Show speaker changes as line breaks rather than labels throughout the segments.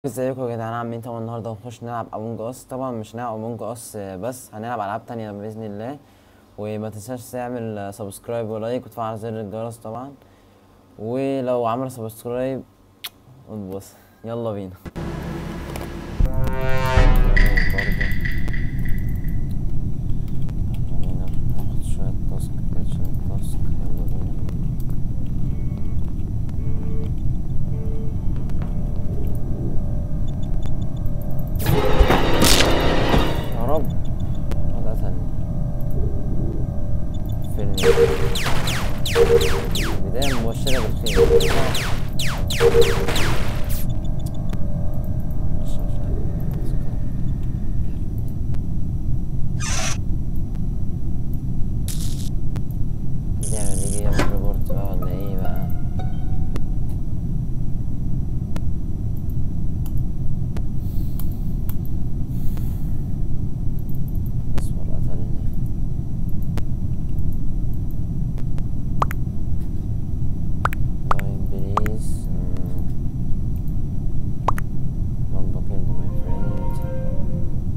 ازيكم يا جدعان عاملين طبعا النهارده هنخش نلعب امونج اس طبعا مش هنلعب امونج اس بس هنلعب العاب تانية باذن الله وما تنساش تعمل سبسكرايب ولايك وتفعل زر الجرس طبعا ولو عمل سبسكرايب انبص يلا بينا برضه يلا بينا ناخد شوية تاسك كده شوية تاسك يلا بينا يا رب خد قتلني فيلم بداية مبشرة بالخير مش مش عارف. حد يعمل يجي يعمل ريبورت بقى ولا ايه بقى اصبر قتلني Line بليز Bamba killed my friend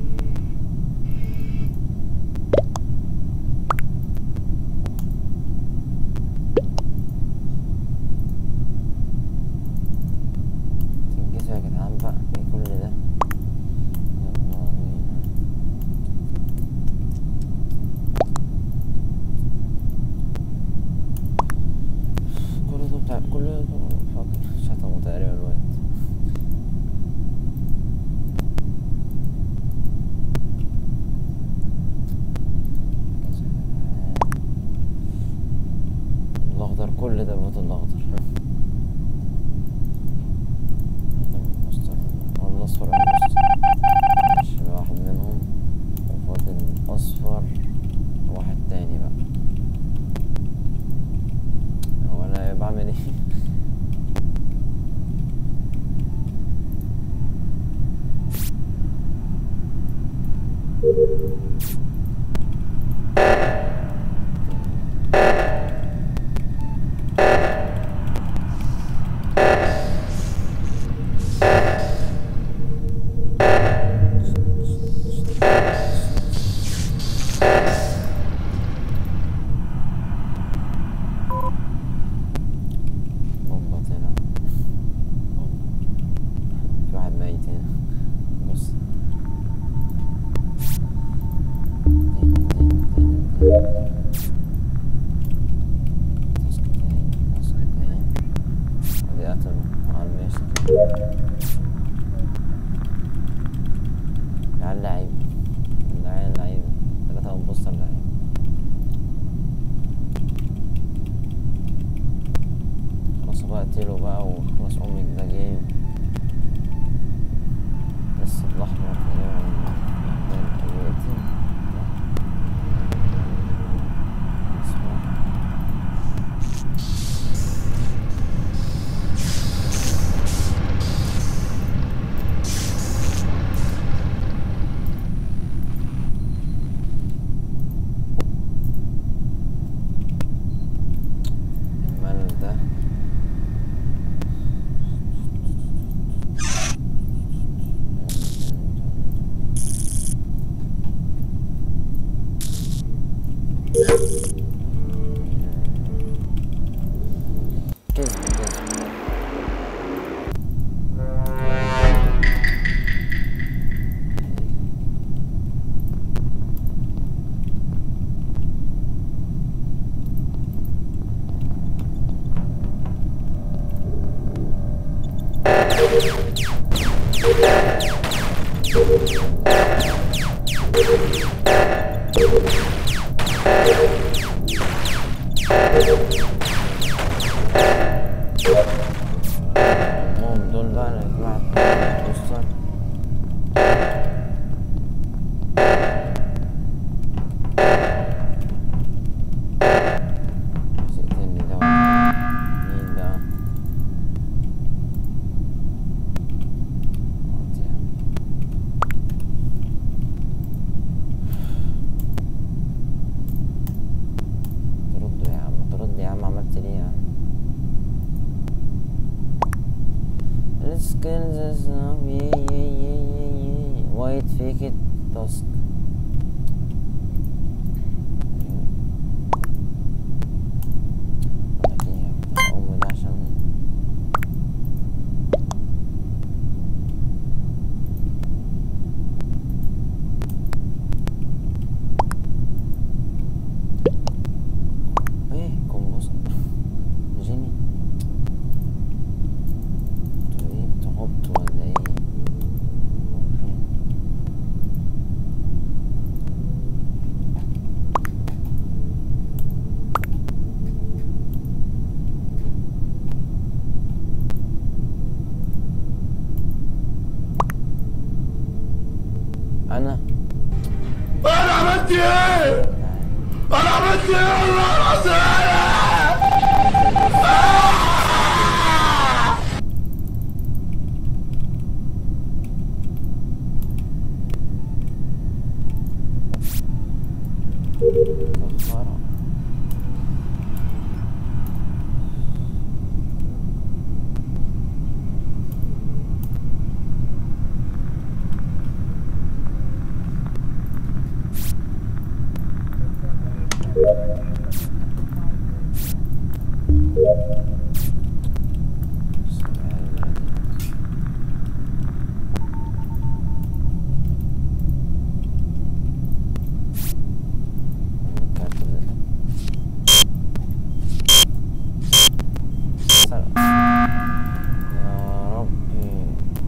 تنجزوا يا جدعان بقى ايه كل ده يلا بينا كل ده بتاع كل ده فاضي شتمه تقريبا الواد الأخضر كل ده البوت الأخضر المستر ولا الأصفر ولا المستر ماشي ده واحد منهم وفاضل الأصفر وواحد تاني بقى هو انا بعمل ايه بومبا طلع في واحد ميت هنا بص دين دين دين دين. تاسك تاني تاسك تاني ادي قتله على الماشي العيال لعيب العيال لعيب تلاتة امبوستر لعيب خلاص بقى اقتله بقى وخلاص امك ده جيم بس الاحمر تقريبا محتاج يقتل لا. اصبر. المال ده كذب كذب المهم دول بقى انا كل واحد بوستر عايز يقتلني ده ولا مين ده اقعد يا عم. تردوا يا عم ترد يا عم عملت ليه يا عم Let's get this stop yeah yeah yeah yeah yeah وايت فيك ات تاسك أقوم ده عشان ايه كومبوست جيني انتوا ايه انتوا عبطوا ولا ايه هو فين انا
انا عملت ايه؟ انا عملت ايه والله العظيم؟
كفارة الكارت ده سرق يا ربي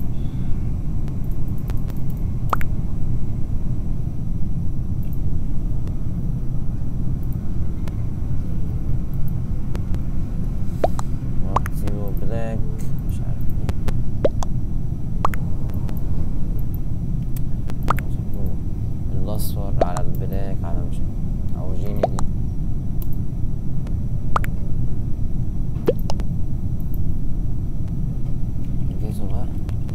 وقتي وبلاك مش عارف ايه الاصفر على البلاك على مش او جيني دي انجزوا بقى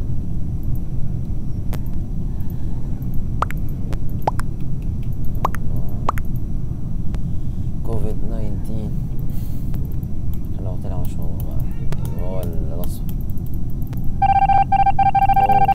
كوفيد 19 خلوه طلع مش هو بقى هو الاصفر هو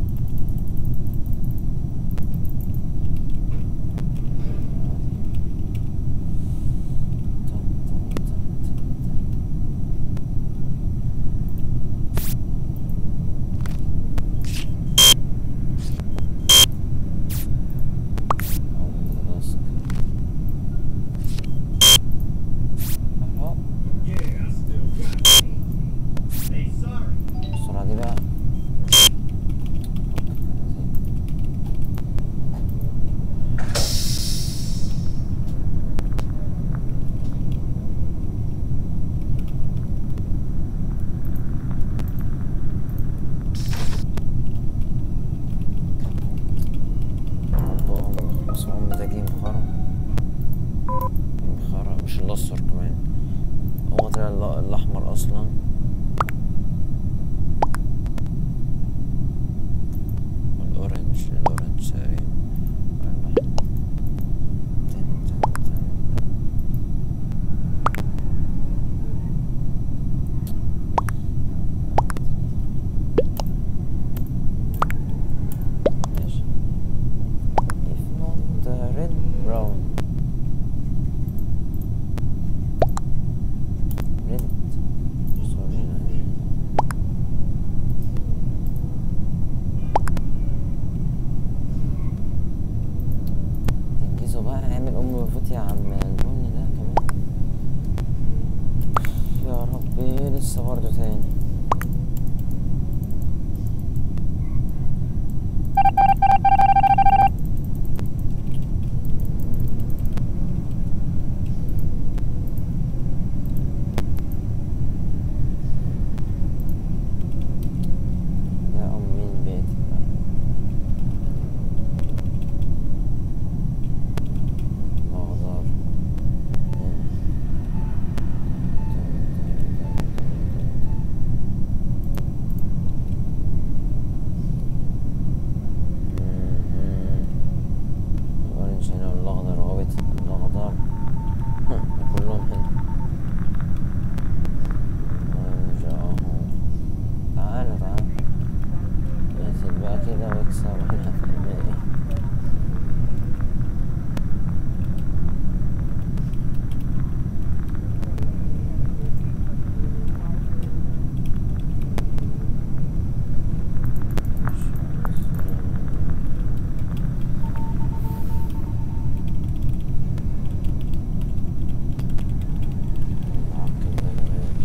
السرعة دي بقى بقهم بس هم مزاجي مخرم مخرم مش الاصفر كمان هو طلع ال- الاحمر اصلا والاورنج الاورنج تقريبا والأحمر. تن تن تن. ماشي if not uh, red brown red sorry تنجزوا بقى اعمل ام بفوت يا عم البني ده كمان يا ربي لسه برضه تاني يا أمي البيت مغدار كده واكسب واحنا في النهائي معقد ده كمان.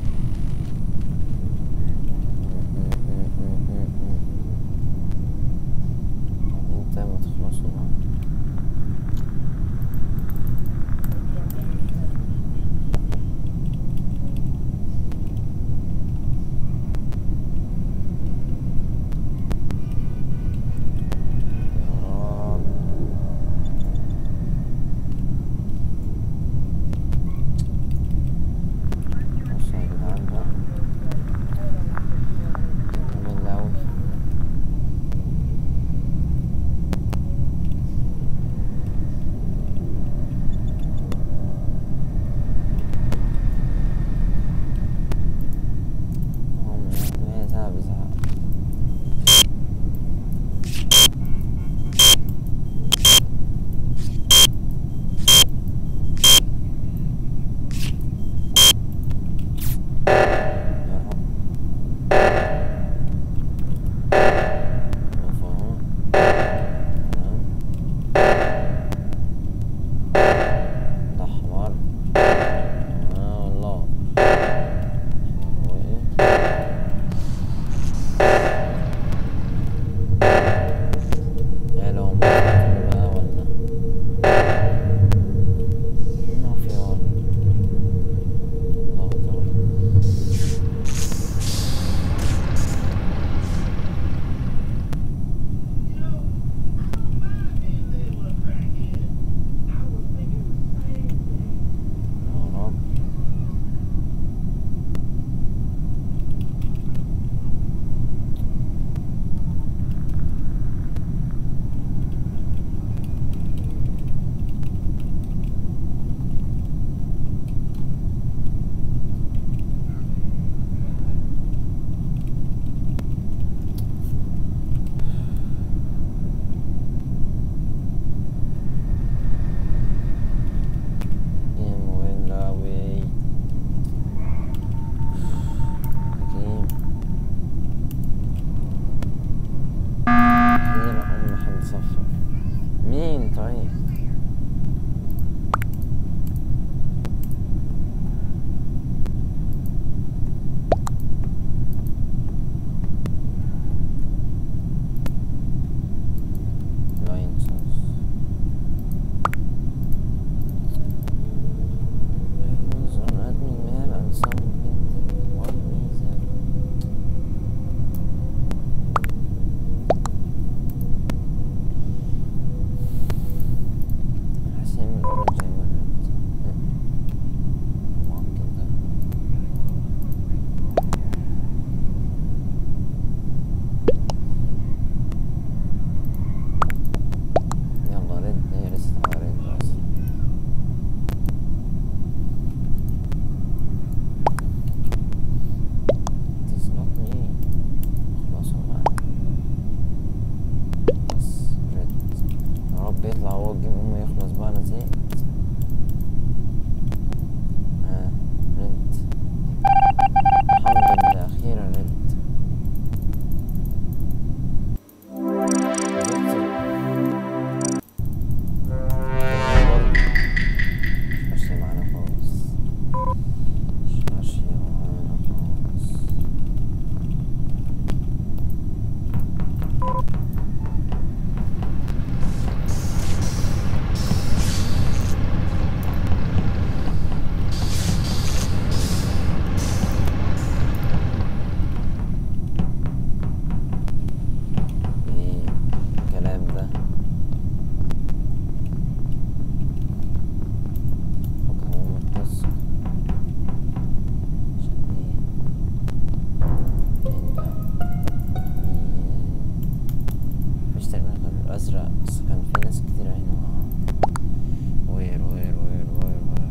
انت ما تخلصوا بقى يا رب بصوا يا جدعان بقى جميل أوي هم ما يزهق بيزهق يا رب مفهوم تمام ده حمار اه والله هو ايه يا لو ممكن بقى ولا ما في والله الله أكبر يا رب يم ولاوي حكيم غير أم حد صفر مين طيب لاين صوص It was an admin man and some painting one reason. حسين من الأورنج زي ما قلت. معقد ده. يلا رد هي لسه على رد أصلا It is not me. خلاص بقى بس رد يا رب يطلع هو الجيم أمه يخلص بقى أنا زهقت ها رد الحمد لله أخيرا رد مش ماشية معانا خالص مش ماشية معانا خالص ايه الكلام ده حكم القصة عشان ايه مين ده مين مفيش تقريبا غير الأزرق بس كان في ناس كتير هنا وير وير وير وير وير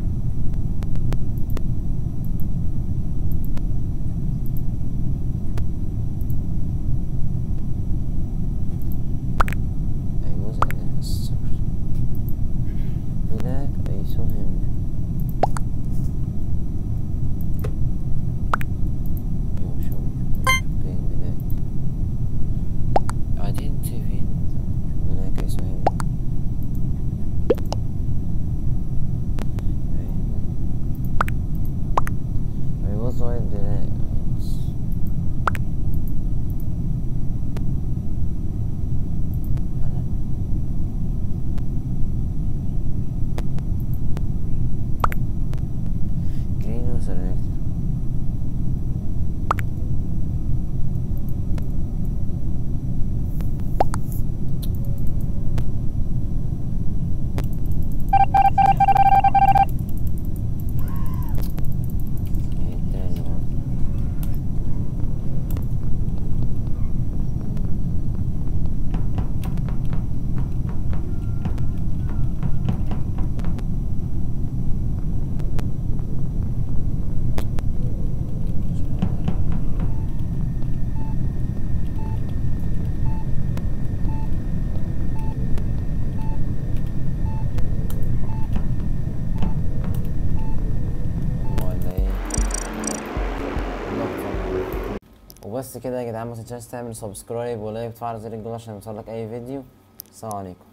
وبس كده يا جدعان ما تنساش تعمل سبسكرايب ولايك وتفعل زر الجرس عشان يوصلك اي فيديو السلام عليكم